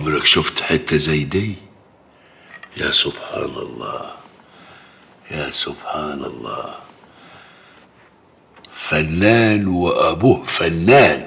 عمرك شفت حتة زي دي يا سبحان الله يا سبحان الله فنان وأبوه فنان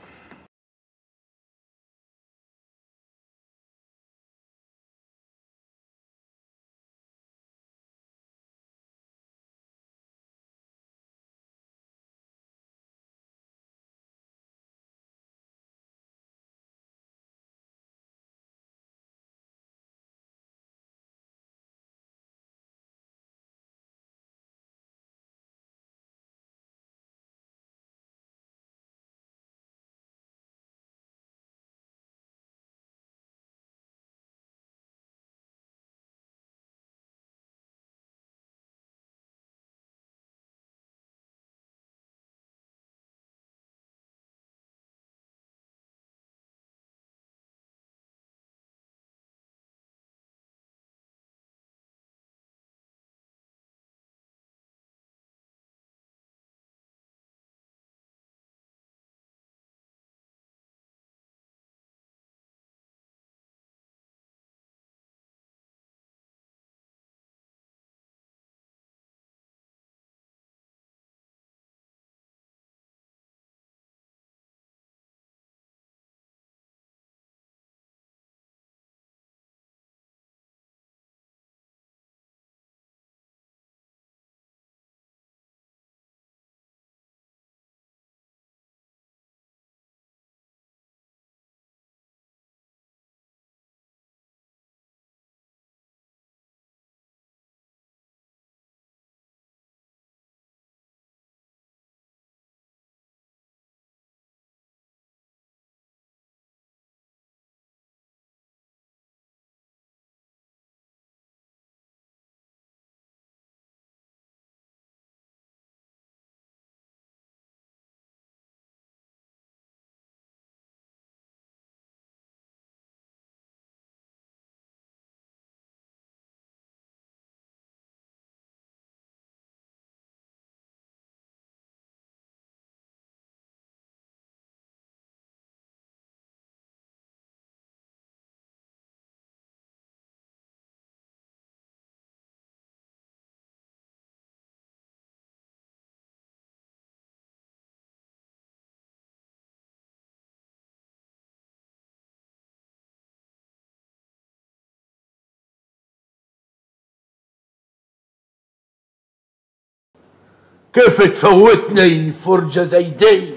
كيف تفوتني فرجة زي دي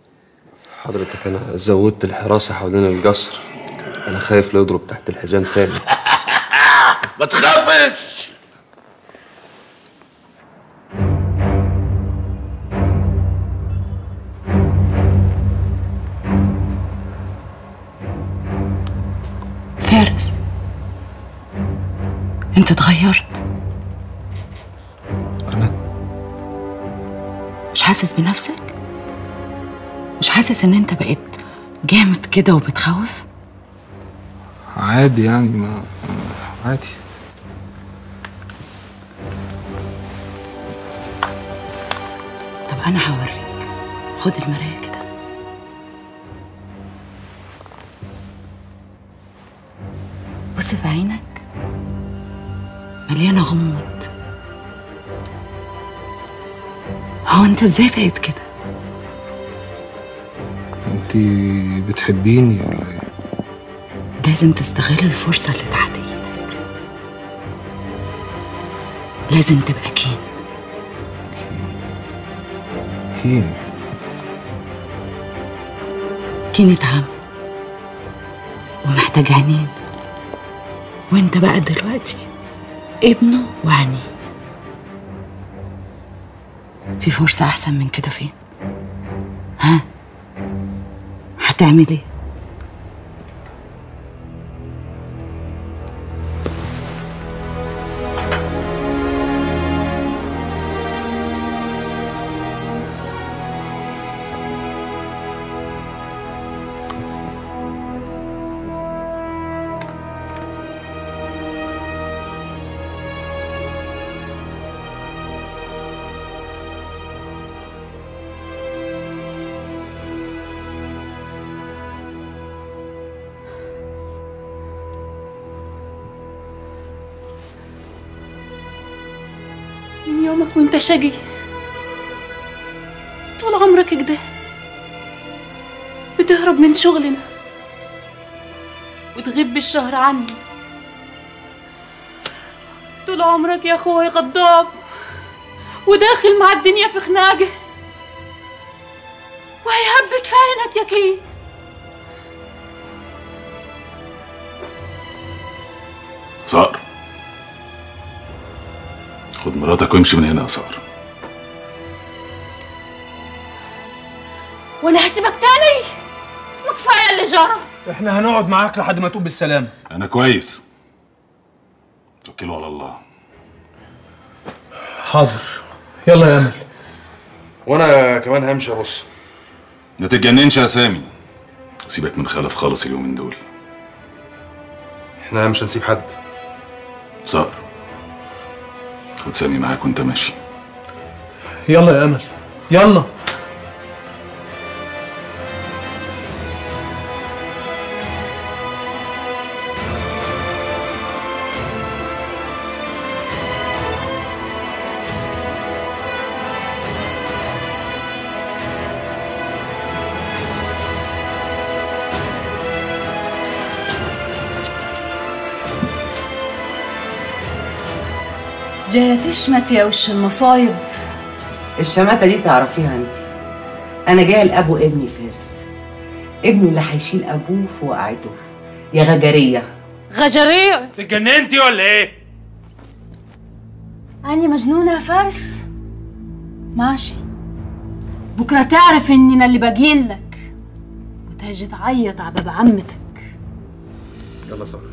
حضرتك انا زودت الحراسه حوالين القصر انا خايف لا يضرب تحت الحزام تاني ما تخافش فارس انت اتغيرت انا مش حاسس بنفسك مش حاسس ان انت بقيت جامد كده وبتخوف عادي يعني ما عادي طب انا هوريك خد المرايه كده بص في عينك مليانه غموض هو انت ازاي بقيت كده انت بتحبيني ولا ايه لازم تستغل الفرصه اللي تحت ايدك لازم تبقى كين كين كينة عم ومحتاج عينين وانت بقى دلوقتي ابنه وعينيه في فرصة أحسن من كده فين؟ ها؟ هتعمل ايه؟ يومك وانت شقي طول عمرك كده بتهرب من شغلنا وتغيب بالشهر عني طول عمرك يا اخوي غضاب وداخل مع الدنيا في خناقه وهي هبت في عينك يا كين صقر خد مراتك وامشي من هنا يا صقر وانا هسيبك تاني ما كفايه اللي جرى احنا هنقعد معاك لحد ما تقوم بالسلامة انا كويس توكلوا على الله حاضر يلا يا امل وانا كمان همشي ابص ما تتجننش يا سامي سيبك من خلف خالص اليومين دول احنا مش هنسيب حد صقر خد سامي معاك وانت ماشي يلا يا امل يلا جاية تشمت يا وش المصايب الشماتة دي تعرفيها انت انا جايه لابو ابني فارس ابني اللي هيشيل ابوه في وقعته يا غجريه غجرية اتجننتي ولا ايه؟ أنا مجنونة يا فارس ماشي بكرة تعرف إننا اللي باقيين لك وتجي تعيط على باب عمتك يلا صقر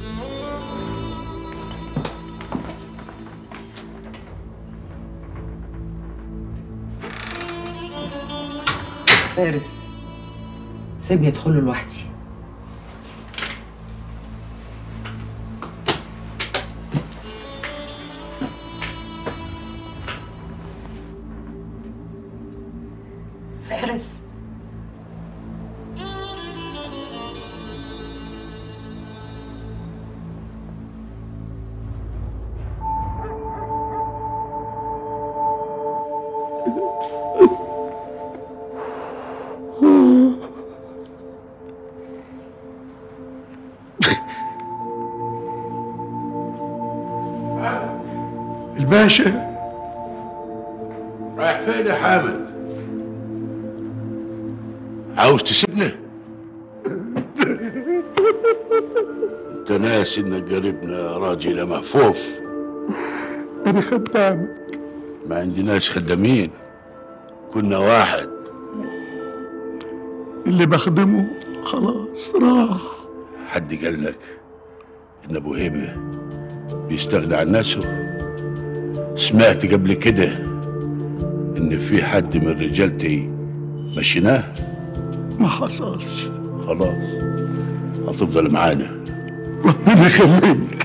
فارس سيبني ادخله لوحدي فارس الباشا رايح فين يا حامد عاوز تسيبنا انت ناسي انك قريبنا يا راجل يا مهفوف أنا خدامك ما عندناش خدامين كنا واحد اللي بخدمه خلاص راح حد قال لك ان ابو هيبه بيستغنى عن نفسه سمعت قبل كده ان في حد من رجالتي مشيناه ما حصلش خلاص هتفضل معانا ربنا يخليك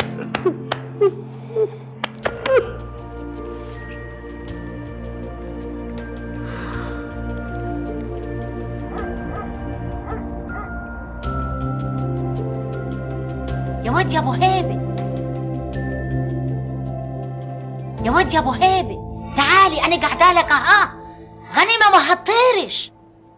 يا واد يا ابو هيبه يا واد يا ابو هيبه تعالي انا قاعده لك اها غنيمه ما هتطيرش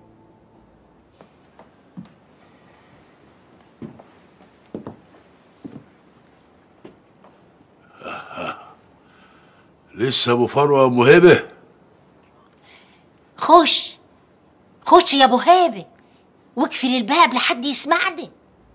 لسه ابو فروه موهبه خش خش يا ابو هيبه واقفل الباب لحد يسمعني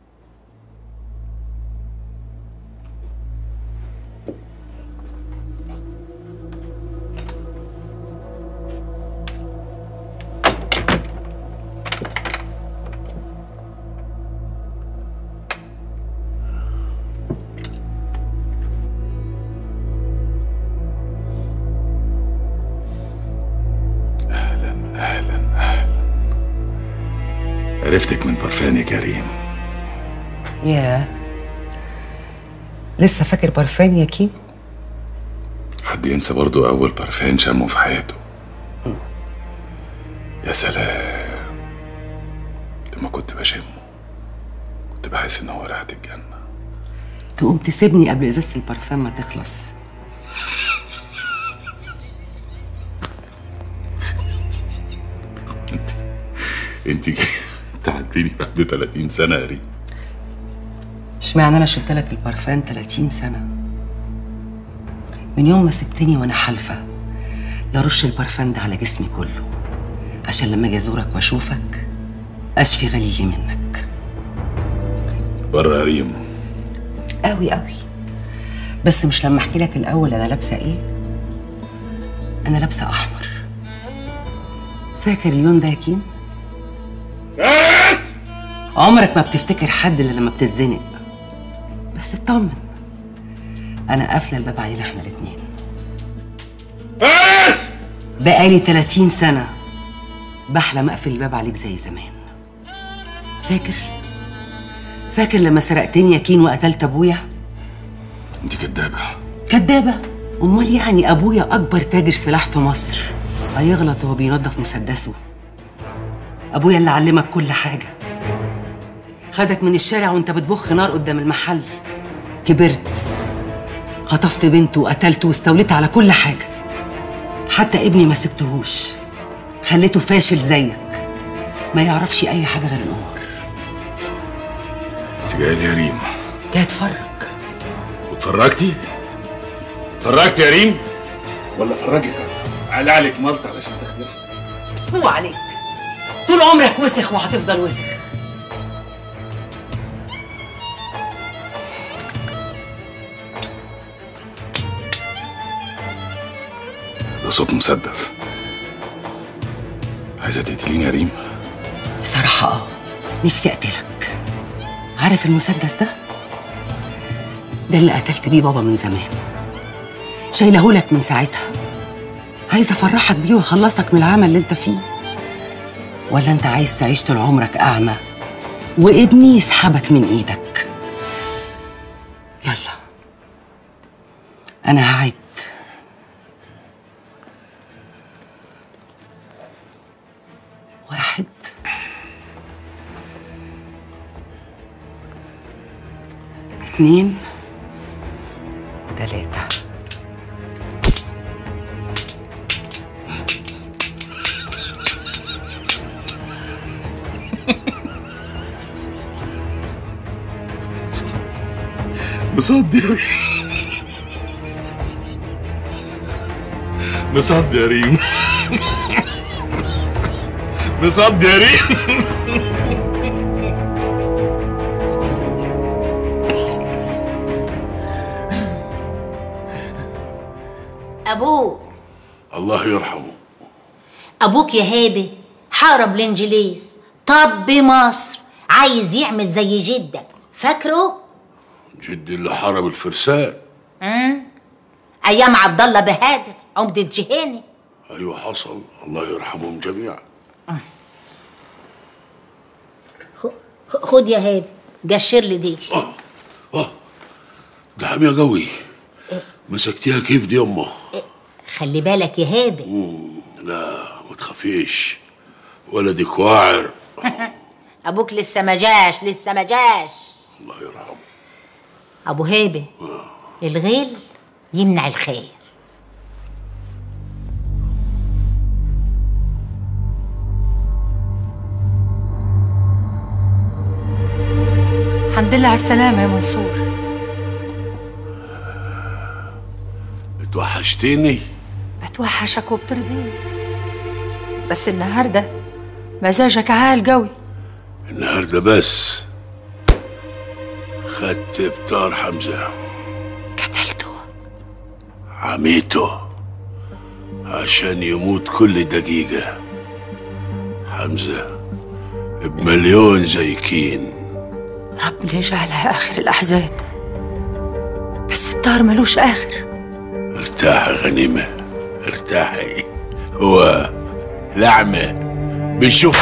عرفتك من برفان يا كريم ياه لسه فاكر برفان يا كيم حد ينسى برضو اول برفان شمه في حياته يا سلام لما كنت بشمه كنت بحس ان هو ريحه الجنه تقوم تسيبني قبل ازازه البرفان ما تخلص انت تعديني بعد 30 سنه يا ريم اشمعنى انا شلت لك البرفان 30 سنه من يوم ما سبتني وانا حالفه لا رش البرفان ده على جسمي كله عشان لما اجي ازورك واشوفك اشفي غليلي منك بره يا ريم قوي قوي بس مش لما احكي لك الاول انا لابسه ايه انا لابسه احمر فاكر اللون ده يا كين فارس عمرك ما بتفتكر حد الا لما بتتزنق بس اطمن انا قافله الباب علينا احنا الاتنين فارس بقالي 30 سنه بحلم اقفل الباب عليك زي زمان فاكر فاكر لما سرقتني يا كين وقتلت ابويا انت كدابه كدابه امال يعني ابويا اكبر تاجر سلاح في مصر هيغلط وهو بينظف مسدسه ابويا اللي علمك كل حاجه خدك من الشارع وانت بتبخ نار قدام المحل كبرت خطفت بنته وقتلته واستوليت على كل حاجه حتى ابني ما سبتهوش خليته فاشل زيك ما يعرفش اي حاجه غير القمار انت جايه لي يا ريم جاي اتفرج واتفرجتي اتفرجتي يا ريم ولا افرجك على عليك ملط علشان تاخدي راحتك هو عليك طول عمرك وسخ وهتفضل وسخ ده صوت مسدس عايزه تقتليني يا ريم بصراحة اه نفسي اقتلك عارف المسدس ده؟ ده اللي قتلت بيه بابا من زمان شايلهولك من ساعتها عايزة افرحك بيه واخلصك من العمل اللي انت فيه ولا انت عايز تعيش طول عمرك اعمى وابني يسحبك من ايدك يلا انا هعد واحد اتنين تلاتة مصدي يا ريم مصدي يا ريم مصدي يا ريم ابوك الله يرحمه ابوك يا هابه حارب الانجليز طب بمصر عايز يعمل زي جدك فاكره جدي اللي حارب الفرسان امم ايام عبد الله بهادر عمدة جهاني ايوه حصل الله يرحمهم جميعا خ- خد يا هابه قشر لي دي ده حامية قوي مسكتيها كيف دي امه خلي بالك يا هابه لا ما تخافيش ولدك واعر ابوك لسه ما جاش لسه ما جاش الله يرحمه ابو هيبه الغل يمنع الخير الحمد لله على السلامة يا منصور اتوحشتيني بتوحشك وبترضيني بس النهاردة مزاجك عال قوي النهارده بس خدت بتار حمزة قتلته عميته عشان يموت كل دقيقة حمزة بمليون زي كين ربنا يجعلها آخر الأحزان بس الدار ملوش آخر ارتاحي غنيمة ارتاحي هو لعمة بنشوف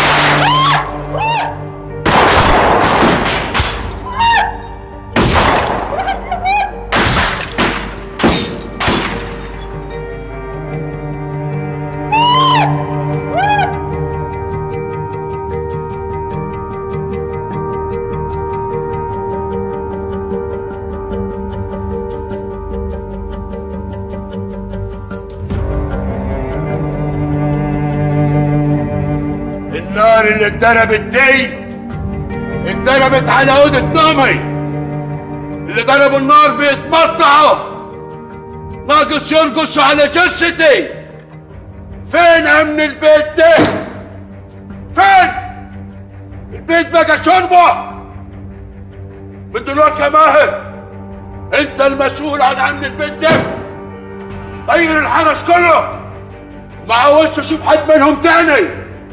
النار اللي اللي اتضربت دي اتضربت على اوضه نومي اللي ضربوا النار بيتمطعوا ناقص يرقصوا على جثتي فين امن البيت ده فين البيت بقى شربه من دلوقتي يا ماهر انت المسؤول عن امن البيت ده غير الحرس كله ما عاوزش اشوف حد منهم تاني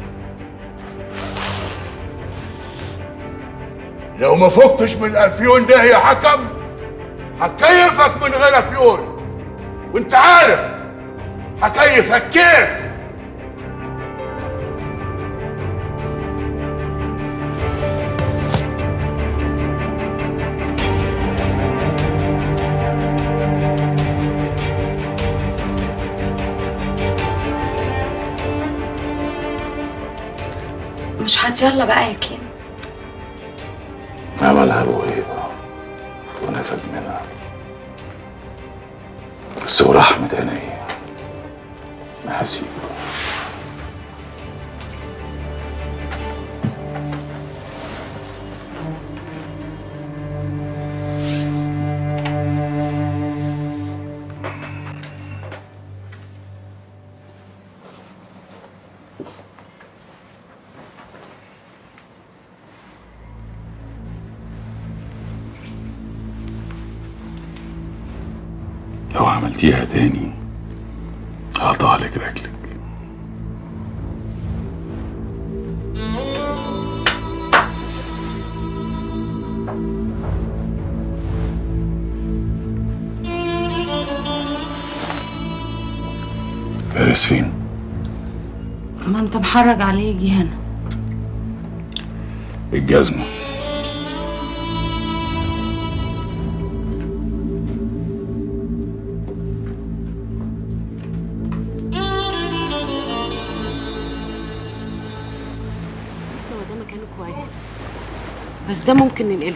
لو ما فكتش من الافيون ده يا حكم هكيفك من غير افيون وانت عارف هكيفك كيف مش هتيلا بقى يا كين عملها الوهيبة ونفد منها بس ورحمة عيني ما هسيبه لو عملتيها تاني هقطع لك رجلك فارس فين؟ ما انت محرج عليه يجي هنا الجزمة بس هو ده مكانه كويس بس ده ممكن ننقله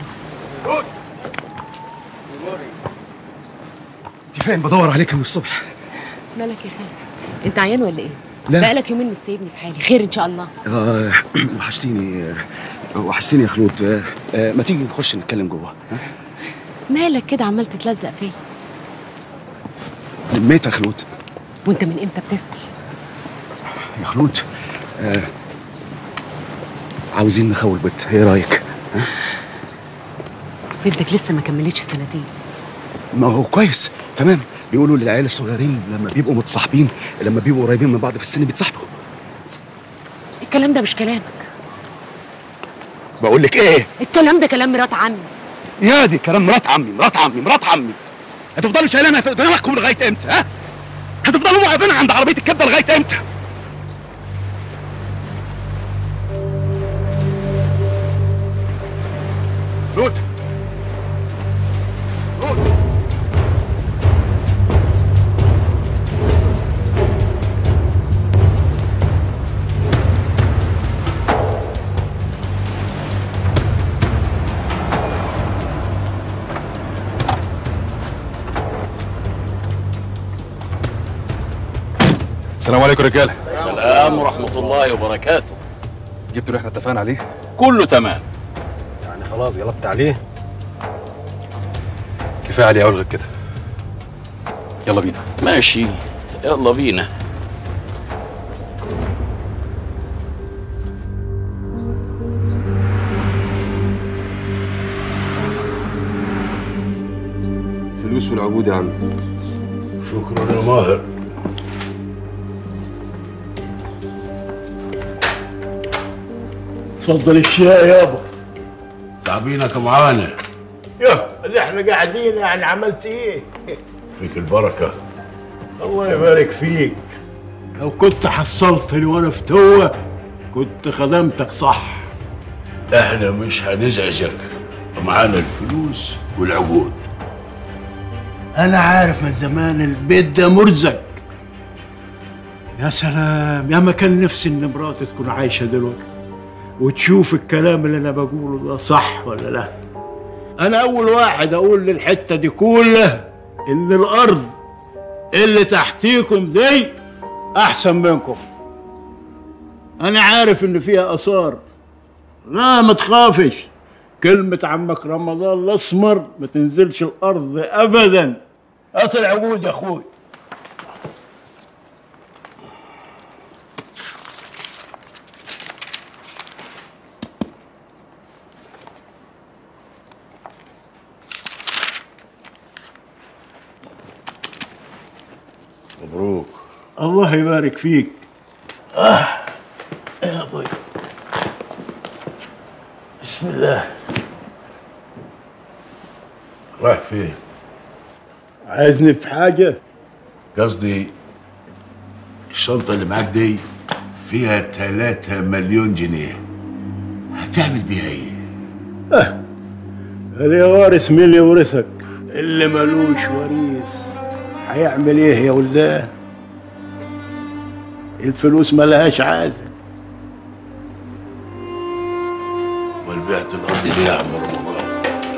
انت فين بدور عليك من الصبح مالك يا خالد انت عيان ولا ايه لا. بقالك يومين مش سايبني في حالي خير ان شاء الله آه وحشتيني آه، وحشتيني يا خلود آه آه ما تيجي نخش نتكلم جوه ها؟ مالك كده عمال تتلزق فيا ميت يا خلود وانت من امتى بتسال يا خلود آه عاوزين نخول بيت ايه رايك ها؟ بنتك لسه ما كملتش سنتين ما هو كويس تمام بيقولوا للعيال الصغيرين لما بيبقوا متصاحبين لما بيبقوا قريبين من بعض في السن بيتصاحبوا الكلام ده مش كلامك بقول لك ايه الكلام ده كلام مرات عمي يا دي كلام مرات عمي مرات عمي مرات عمي هتفضلوا شايلينها في دماغكم لغايه امتى ها هتفضلوا واقفين عند عربيه الكبده لغايه امتى لوت السلام عليكم رجاله السلام ورحمة الله وبركاته جبتوا اللي احنا اتفقنا عليه كله تمام يعني خلاص غلبت عليه كفايه عليه اول غير كده يلا بينا ماشي يلا بينا فلوس والعقود يا عم شكرا يا ماهر تفضل الشاي يابا تعبينك معانا يا اللي احنا قاعدين يعني عملت ايه فيك البركة الله يبارك فيك لو كنت حصلتني وانا في توه كنت خدمتك صح احنا مش هنزعجك معانا الفلوس والعقود انا عارف من زمان البيت ده مرزق يا سلام يا ما كان نفسي ان مراتي تكون عايشه دلوقتي وتشوف الكلام اللي انا بقوله ده صح ولا لا انا اول واحد اقول للحته دي كلها ان الارض اللي تحتيكم دي احسن منكم انا عارف ان فيها اثار لا ما تخافش كلمة عمك رمضان الأسمر ما تنزلش الأرض أبدا هات العقود يا أخوي مبروك الله يبارك فيك آه يا أبوي بسم الله رايح فين؟ عايزني في حاجة قصدي الشنطة اللي معاك دي فيها 3 مليون جنيه هتعمل بيها ايه؟ آه. اللي وارث مين اللي يورثك اللي ملوش وريث هيعمل ايه يا ولدان الفلوس ملهاش عازل والبعت الأرض ليه يا عم رمضان؟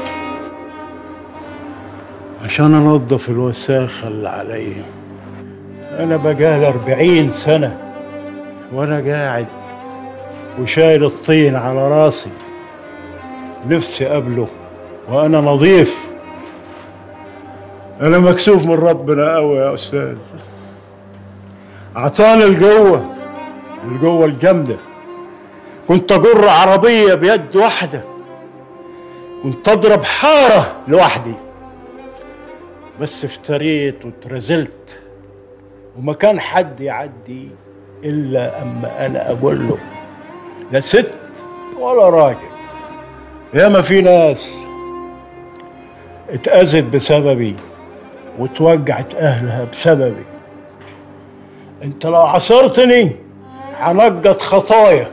عشان انظف الوساخة اللي عليا انا بقالي أربعين سنة وانا قاعد وشايل الطين على راسي نفسي قبله وانا نظيف انا مكسوف من ربنا قوي يا استاذ اعطاني القوة القوة الجامدة كنت اجر عربية بيد واحدة كنت اضرب حارة لوحدي بس افتريت واترزلت وما كان حد يعدي الا اما انا اقول له لا ست ولا راجل ياما في ناس اتأذت بسببي وتوجعت اهلها بسببي انت لو عصرتني هنقط خطايا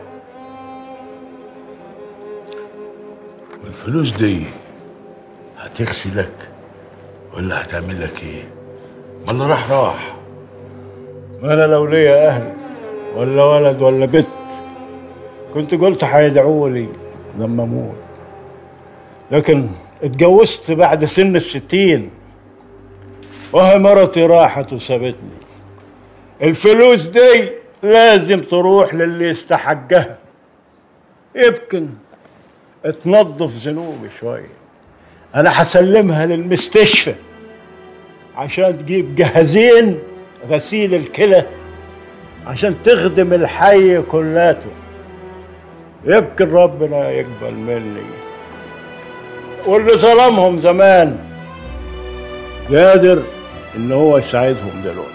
والفلوس دي هتغسلك ولا هتعمل لك ايه؟ ولا راح راح انا لو ليا اهل ولا ولد ولا بنت كنت قلت هيدعوا لي لما اموت لكن اتجوزت بعد سن الستين وهي مرتي راحت وسابتني الفلوس دي لازم تروح للي يستحقها يمكن تنظف ذنوبي شويه انا هسلمها للمستشفى عشان تجيب جهازين غسيل الكلى عشان تخدم الحي كلاته يمكن ربنا يقبل مني واللي ظلمهم زمان قادر ان هو يساعدهم دلوقتي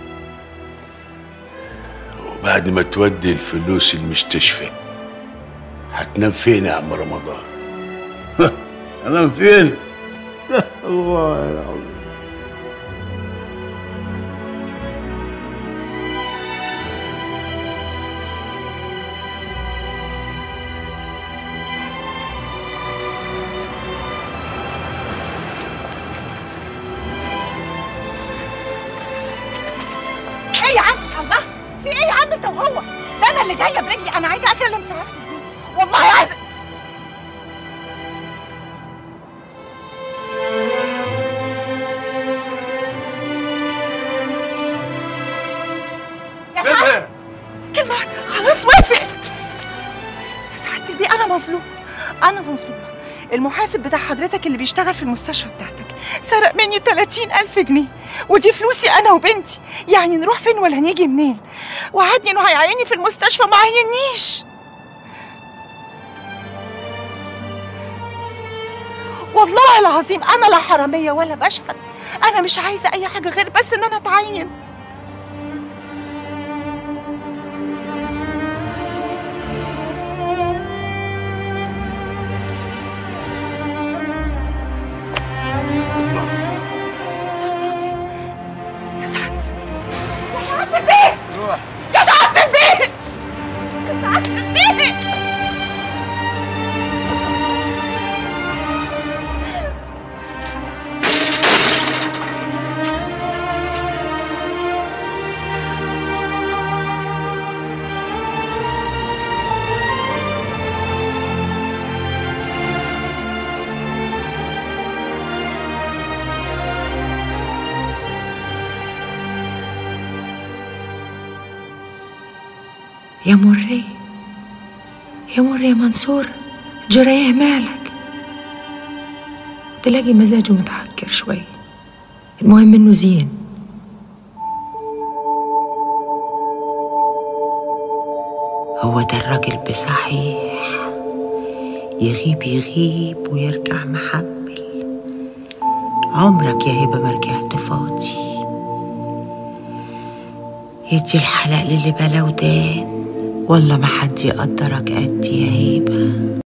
وبعد ما تودي الفلوس المستشفى هتنام فين يا عم رمضان؟ انام فين؟ الله العظيم ايه يا عم الله في ايه يا عم انت وهو ده انا اللي جايه برجلي انا عايزه اكلم سعادتك بيه. والله عايزه يا سعادة كلمة خلاص وافق يا سعادة البيه أنا مظلوم أنا مظلوم المحاسب بتاع حضرتك اللي بيشتغل في المستشفى بتاعتك سرق مني 30 ألف جنيه ودي فلوسي أنا وبنتي يعني نروح فين ولا نيجي منين وعدني إنه هيعيني في المستشفى ما عينيش والله العظيم أنا لا حرامية ولا بشهد أنا مش عايزة أي حاجة غير بس إن أنا أتعين يا سعادة البيه يا سعادة البيه يا سعادة البيه يا مري يا مر يا منصور جريه مالك تلاقي مزاجه متعكر شوي المهم انه زين هو ده الراجل بصحيح يغيب يغيب ويرجع محمل عمرك يا هبة ما رجعت فاضي يدي الحلق للي بلا ودان والله ما حد يقدرك قد يا هبه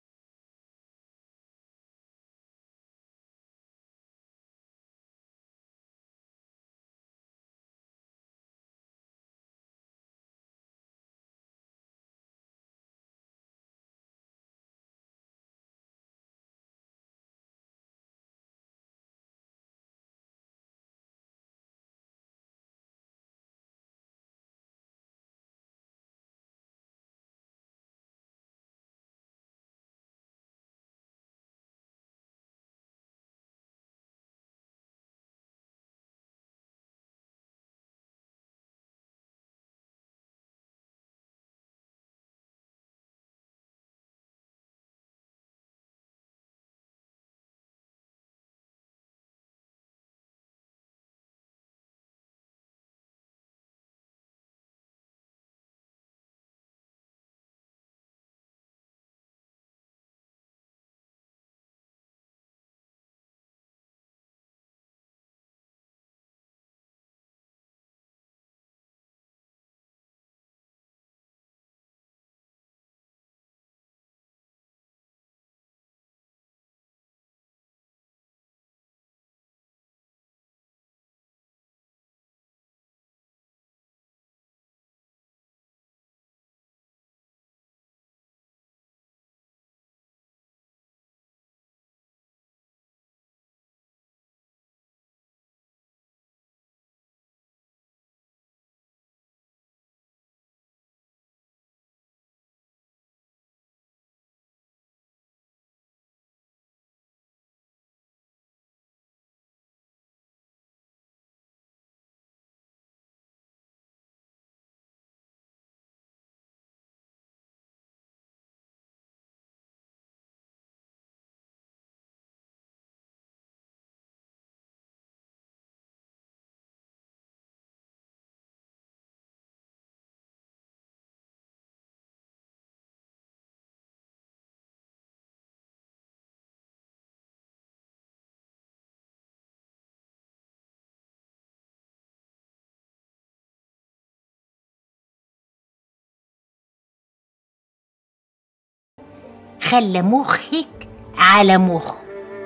خلى مخك على مخه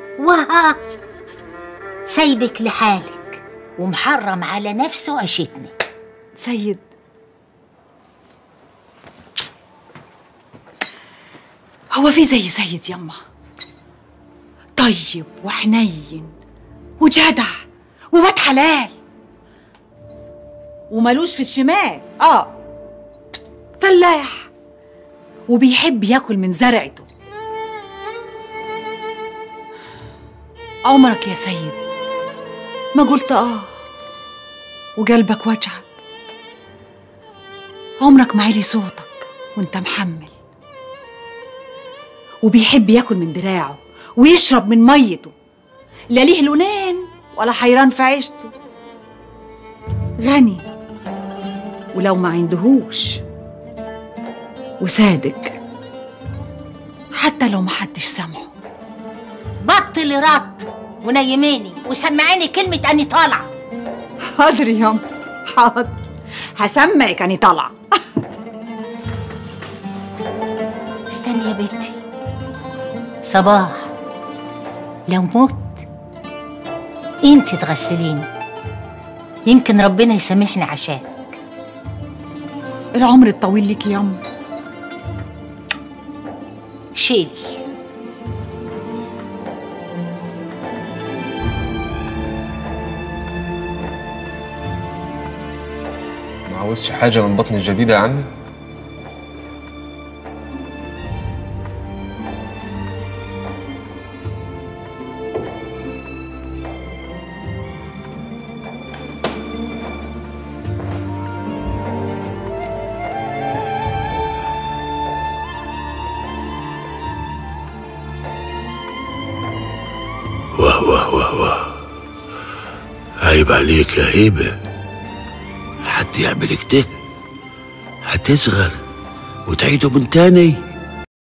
وها سايبك لحالك ومحرم على نفسه عيشتنا سيد هو في زي سيد يما طيب وحنين وجدع وواد حلال وملوش في الشمال اه فلاح وبيحب ياكل من زرعته عمرك يا سيد ما قلت اه وقلبك وجعك عمرك ما عالي صوتك وانت محمل وبيحب ياكل من دراعه ويشرب من ميته لا ليه لونين ولا حيران في عيشته غني ولو ما عندهوش وصادق حتى لو محدش سامعه بطل رد ونيميني وسمعيني كلمة أني طالعة حاضر ياما حاضر هسمعك اني طالعه استني يا بنتي صباح لو مت انت تغسليني يمكن ربنا يسامحني عشان العمر الطويل ليك ياما شيلي ما عاوزش حاجة من بطن الجديدة يا عمي واه واه عيب عليك يا هيبة حد يعمل كده هتصغر وتعيده من تاني